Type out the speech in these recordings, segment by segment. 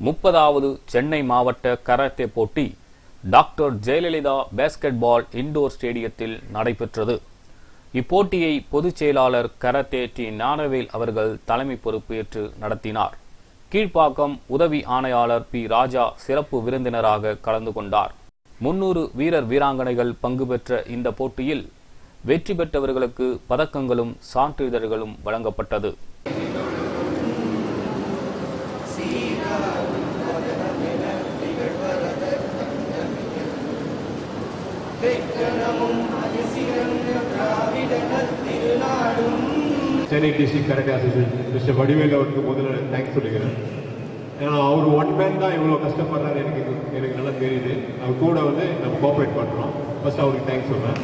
முப்பதாவது சென்னை மாவட்ட கராத்தே போட்டி டாக்டர் ஜெயலலிதா பாஸ்கெட்பால் இண்டோர் ஸ்டேடியத்தில் நடைபெற்றது இப்போட்டியை பொதுச் செயலாளர் கராத்தே டி ஞானவேல் அவர்கள் தலைமை பொறுப்பேற்று நடத்தினார் கீழ்ப்பாக்கம் உதவி ஆணையாளர் பி ராஜா சிறப்பு விருந்தினராக கலந்து கொண்டார் முன்னூறு வீரர் வீராங்கனைகள் பங்கு பெற்ற இந்த போட்டியில் வெற்றி பெற்றவர்களுக்கு பதக்கங்களும் சான்றிதழ்களும் வழங்கப்பட்டது Chennai district karate association Mr Vadivel அவருக்கு முதல்ல தேங்க்ஸ் சொல்லிக்கிறேன் ஏன்னா அவர் ஒன் மேன் தான் இவ்வளோ கஷ்டப்படுறாரு எனக்கு எனக்கு நல்லா தெரியுது அவர் கூட வந்து நம்ம கோஆப்ரேட் பண்ணுறோம் ஃபர்ஸ்ட் அவருக்கு தேங்க்ஸ் சொல்கிறேன்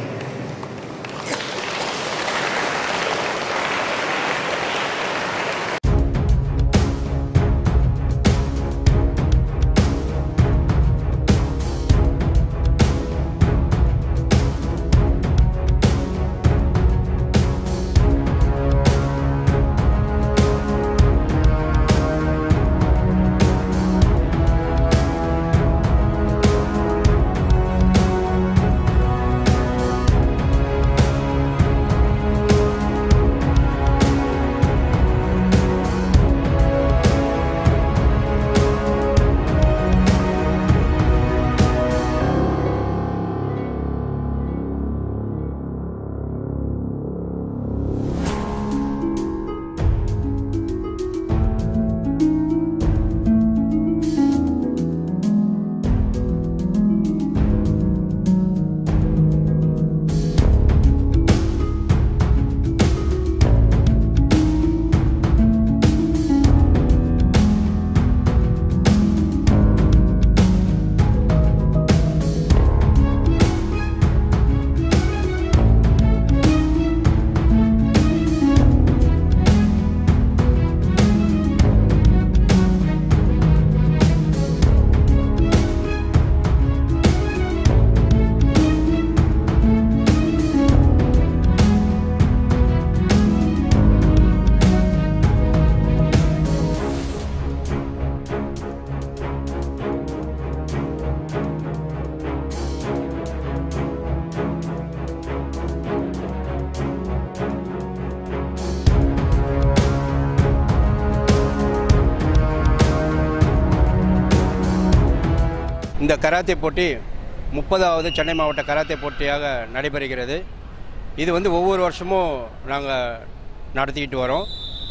இந்த கராத்தே போட்டி முப்பதாவது சென்னை மாவட்ட கராத்தே போட்டியாக நடைபெறுகிறது இது வந்து ஒவ்வொரு வருஷமும் நாங்கள் நடத்திக்கிட்டு வரோம்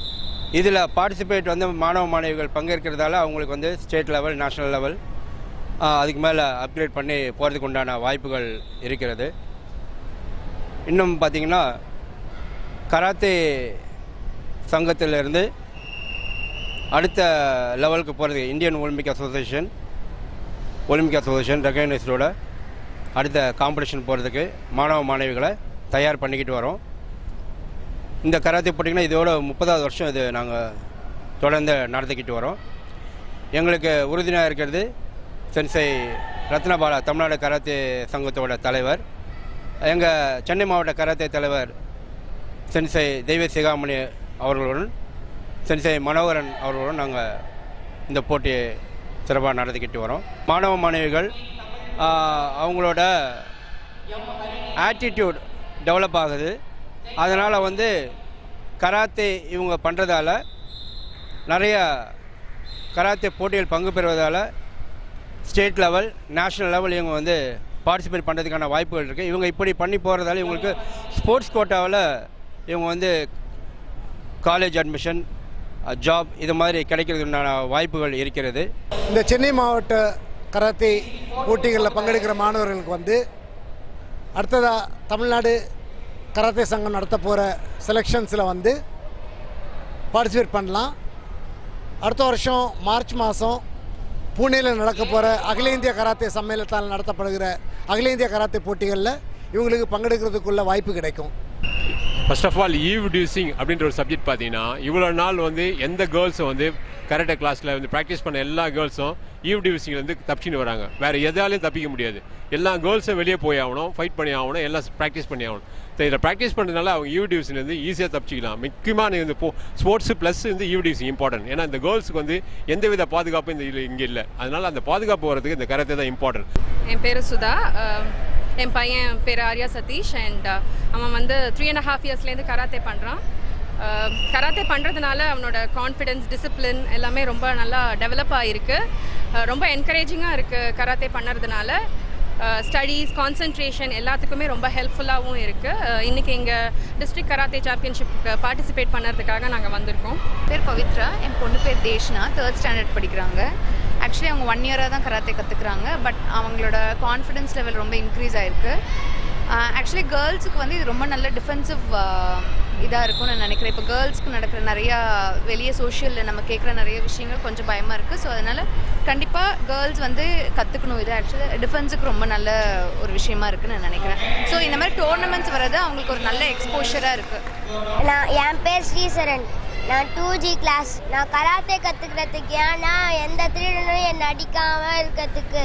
இதில் பார்ட்டிசிபேட் வந்து மாணவ மாணவிகள் பங்கேற்கிறதால அவங்களுக்கு வந்து ஸ்டேட் லெவல் நேஷ்னல் லெவல் அதுக்கு மேலே அப்கிரேட் பண்ணி போகிறதுக்கு உண்டான வாய்ப்புகள் இருக்கிறது இன்னும் பார்த்திங்கன்னா கராத்தே சங்கத்திலிருந்து அடுத்த லெவலுக்கு போகிறது Indian Olympic association Olympic association ரெகனைஸ்டோட அடுத்த காம்படிஷன் போகிறதுக்கு மாணவ மாணவிகளை தயார் பண்ணிக்கிட்டு வரோம் இந்த கராத்தே போட்டிங்கன்னா இதோட முப்பதாவது வருஷம் இது நாங்கள் தொடர்ந்து நடத்திக்கிட்டு வரோம் எங்களுக்கு உறுதுணையாக இருக்கிறது சென்சை ரத்னபாலா தமிழ்நாடு கராத்தே சங்கத்தோட தலைவர் எங்கள் சென்னை மாவட்ட கராத்தே தலைவர் சென்சை தெய்வ சிகாமணி அவர்களுடன் சென்சை மனோகரன் அவர்களுடன் நாங்கள் இந்த போட்டியை சிறப்பாக நடத்திக்கிட்டு வரோம் மாணவ மாணவிகள் ஆஹ், அவங்களோட ஆட்டிடியூட் டெவலப் ஆகுது அதனால் வந்து கராத்தே இவங்க பண்ணுறதால நிறைய கராத்தே போட்டிகள் பங்கு பெறுவதால் ஸ்டேட் லெவல் நேஷ்னல் லெவல் இவங்க வந்து பார்ட்டிசிபேட் பண்ணுறதுக்கான வாய்ப்புகள் இருக்குது இவங்க இப்படி பண்ணி போகிறதால இவங்களுக்கு ஸ்போர்ட்ஸ் கோட்டாவில் இவங்க வந்து காலேஜ் அட்மிஷன் ஜாப் இது மாதிரி கிடைக்கிறதுக்கான வாய்ப்புகள் இருக்கிறது இந்த சென்னை மாவட்ட கராத்தே போட்டிகளில் பங்கெடுக்கிற மாணவர்களுக்கு வந்து அடுத்ததாக தமிழ்நாடு கராத்தே சங்கம் நடத்த போகிற செலெக்ஷன்ஸில் வந்து பார்ட்டிசிபேட் பண்ணலாம் அடுத்த வருஷம் மார்ச் மாதம் பூனேயில் நடக்க போகிற அகில இந்திய கராத்தே சம்மேளனத்தால் நடத்தப்படுகிற அகில இந்திய கராத்தே போட்டிகளில் இவங்களுக்கு பங்கெடுக்கிறதுக்குள்ள வாய்ப்பு கிடைக்கும் first of all eve teasing அப்படின்ற ஒரு சப்ஜெக்ட் பார்த்தீங்கன்னா இவ்வளோ நாள் வந்து எந்த கேர்ள்ஸும் வந்து கராட்டே கிளாஸில் வந்து ப்ராக்டிஸ் பண்ண எல்லா கேர்ள்ஸும் ஈவ் டியூசிங்லேருந்து தப்பிச்சின்னு வராங்க வேறு எதாலையும் தப்பிக்க முடியாது எல்லா கேர்ள்ஸும் வெளியே போய் ஆகணும் ஃபைட் பண்ணி ஆகணும் எல்லாம் ப்ராக்டிஸ் பண்ணி ஆகணும் இதில் ப்ராக்டிஸ் பண்ணுறதுனால அவங்க ஈவ் டியூசிங் வந்து ஈஸியாக தப்பிச்சிக்கலாம் முக்கியமாக இந்த இப்போ ஸ்போர்ட்ஸு ப்ளஸ் வந்து ஈவ் டியூசிங் இம்பார்ட்டன்ட் ஏன்னா இந்த கேர்ள்ஸுக்கு வந்து எந்தவித பாதுகாப்பும் இந்த இதில் இங்கே இல்லை அதனால் அந்த பாதுகாப்பு வரதுக்கு இந்த கராத்தே தான் இம்பார்ட்டன்ட் என் பேர் சுதா அஹ், என் பையன் பேர் ஆர்யா சதீஷ் அண்ட் அவன் வந்து த்ரீ அண்ட் ஹாஃப் இயர்ஸ்லேருந்து கராத்தே பண்ணுறான் கராத்தே பண்ணுறதுனால அவனோட கான்ஃபிடென்ஸ் டிசிப்ளின் எல்லாமே ரொம்ப நல்லா டெவலப் ஆகிருக்கு அஹ், ரொம்ப என்கரேஜிங்காக இருக்குது கராத்தே பண்ணுறதுனால ஸ்டடீஸ் கான்சன்ட்ரேஷன் எல்லாத்துக்குமே ரொம்ப ஹெல்ப்ஃபுல்லாகவும் இருக்குது இன்றைக்கி இங்கே டிஸ்ட்ரிக்ட் கராத்தே சாம்பியன்ஷிப்க்கு பார்ட்டிசிபேட் பண்ணுறதுக்காக நாங்கள் வந்திருக்கோம் பேர் பவித்ரா என் பொண்ணு பேர் தேஷ்னா தேர்ட் ஸ்டாண்டர்ட் படிக்கிறாங்க ஆக்சுவலி அவங்க ஒன் இயராக தான் கராத்தே கற்றுக்குறாங்க பட் அவங்களோட கான்ஃபிடன்ஸ் லெவல் ரொம்ப இன்க்ரீஸ் ஆயிருக்கு ஆக்சுவலி கேர்ள்ஸுக்கு வந்து இது ரொம்ப நல்ல டிஃபென்சிவ் இதாக இருக்கும்னு நான் நினைக்கிறேன் இப்போ கேர்ள்ஸ்க்கு நடக்கிற நிறையா வெளியே சோஷியலில் நம்ம கேட்குற நிறைய விஷயங்கள் கொஞ்சம் பயமாக இருக்குது ஸோ அதனால் கண்டிப்பாக கேர்ள்ஸ் வந்து கற்றுக்கணும் இது ஆக்சுவலி டிஃபென்ஸுக்கு ரொம்ப நல்ல ஒரு விஷயமா இருக்குன்னு நான் நினைக்கிறேன் ஸோ இந்த மாதிரி டோர்னமெண்ட்ஸ் வர்றது அவங்களுக்கு ஒரு நல்ல எக்ஸ்போஷராக இருக்குது நான் என் பேர் ஸ்ரீசரன் நான் டூ ஜி கிளாஸ் நான் கராத்தே கற்றுக்கிறதுக்கு ஏன்னா எந்த திருடனும் என்னை அடிக்காமல் இருக்கிறதுக்கு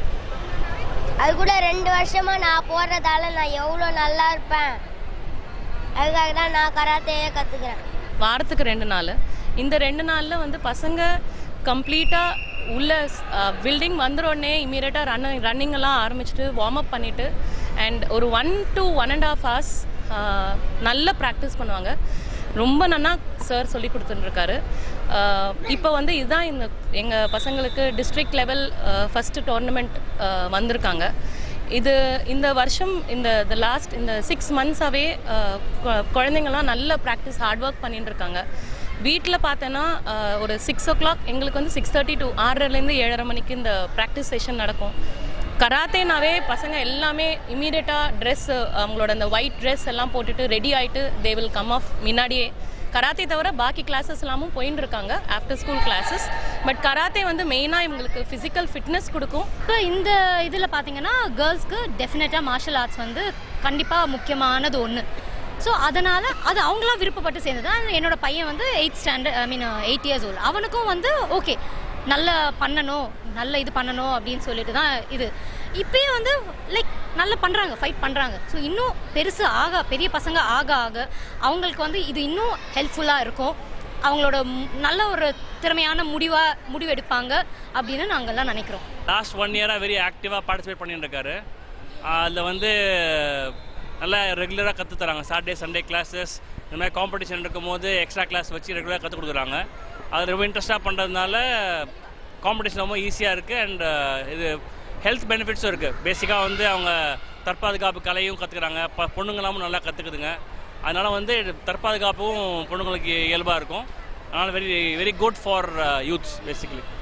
அது கூட ரெண்டு வருஷமாக நான் போடுறதால நான் எவ்வளோ நல்லா இருப்பேன் அதுக்காக தான் நான் கராத்தையே கற்றுக்கிறேன் வாரத்துக்கு ரெண்டு நாள் இந்த ரெண்டு நாளில் வந்து பசங்க கம்ப்ளீட்டாக உள்ள பில்டிங் வந்துற உடனே இமீடியட்டாக ரன் ரன்னிங் எல்லாம் ஆரம்பிச்சுட்டு வார்ம் அப் பண்ணிவிட்டு அண்ட் ஒரு one to one and half hours நல்ல ப்ராக்டிஸ் பண்ணுவாங்க ரொம்ப நன்னா சார் சொல்லி கொடுத்துட்டுருக்காரு இப்போ வந்து இதுதான் இந்த எங்கள் பசங்களுக்கு டிஸ்ட்ரிக்ட் லெவல் ஃபஸ்ட்டு டோர்னமெண்ட் வந்திருக்காங்க இது இந்த வருஷம் இந்த த லாஸ்ட் இந்த சிக்ஸ் மந்த்ஸாகவே குழந்தைங்கள்லாம் நல்ல ப்ராக்டிஸ் ஹார்ட் ஒர்க் பண்ணிட்டு இருக்காங்க வீட்டில் பார்த்தேன்னா அஹ், ஒரு சிக்ஸ் ஓ கிளாக் எங்களுக்கு வந்து சிக்ஸ் தேர்ட்டி டு ஆறரைலேருந்து ஏழரை மணிக்கு இந்த ப்ராக்டிஸ் செஷன் நடக்கும் கராத்தேனாவே பசங்க எல்லாமே இமீடியட்டாக ட்ரெஸ் அவங்களோட அந்த ஒயிட் ட்ரெஸ் எல்லாம் போட்டுட்டு ரெடி ஆகிட்டு தே வில் கம் ஆஃப் முன்னாடியே கராத்தே தவிர பாக்கி கிளாஸஸ் எல்லாமும் போயின்னு இருக்காங்க after school classes but karate வந்து மெயினாக இவங்களுக்கு ஃபிசிக்கல் ஃபிட்னஸ் கொடுக்கும் இப்போ இந்த இதில் பார்த்தீங்கன்னா கேர்ள்ஸ்க்கு டெஃபினட்டாக மார்ஷல் ஆர்ட்ஸ் வந்து கண்டிப்பாக முக்கியமானது ஒன்று ஸோ அதனால் அது அவங்களாம் விருப்பப்பட்டு சேர்ந்தது தான் என்னோட பையன் வந்து eight standard I mean eight years old அவனுக்கும் வந்து ஓகே நல்ல பண்ணணும் நல்ல இது பண்ணணும் அப்படின்னு சொல்லிட்டு தான் இது இப்பயே வந்து லைக் நல்லா பண்ணுறாங்க ஃபைட் பண்ணுறாங்க ஸோ இன்னும் பெருசு ஆக பெரிய பசங்க ஆக ஆக அவங்களுக்கு வந்து இது இன்னும் ஹெல்ப்ஃபுல்லாக இருக்கும் அவங்களோட ம்- நல்ல ஒரு திறமையான முடிவாக முடிவெடுப்பாங்க அப்படின்னு நாங்கள்லாம் நினைக்கிறோம் லாஸ்ட் ஒன் இயராக வெரி ஆக்டிவாக பார்ட்டிசிபேட் பண்ணிட்டு இருக்காரு அதில் வந்து நல்லா ரெகுலராக கற்றுத் தராங்க சாட்டர்டே சண்டே கிளாஸஸ் இந்த மாதிரி காம்படிஷன் இருக்கும்போது எக்ஸ்ட்ரா கிளாஸ் வச்சு ரெகுலராக கற்றுக் கொடுக்குறாங்க அது ரொம்ப இன்ட்ரெஸ்டாக பண்ணுறதுனால காம்படிஷன் ரொம்ப ஈஸியாக இருக்குது அண்ட் இது ஹெல்த் பெனிஃபிட்ஸும் இருக்குது பேசிக்காக வந்து அவங்க தற்பாதுகாப்பு கலையும் கற்றுக்குறாங்க ப பொண்ணுங்களாமும் நல்லா கற்றுக்குதுங்க அதனால் வந்து தற்பாதுகாப்பும் பொண்ணுங்களுக்கு இயல்பாக இருக்கும் அதனால் very very good for youths basically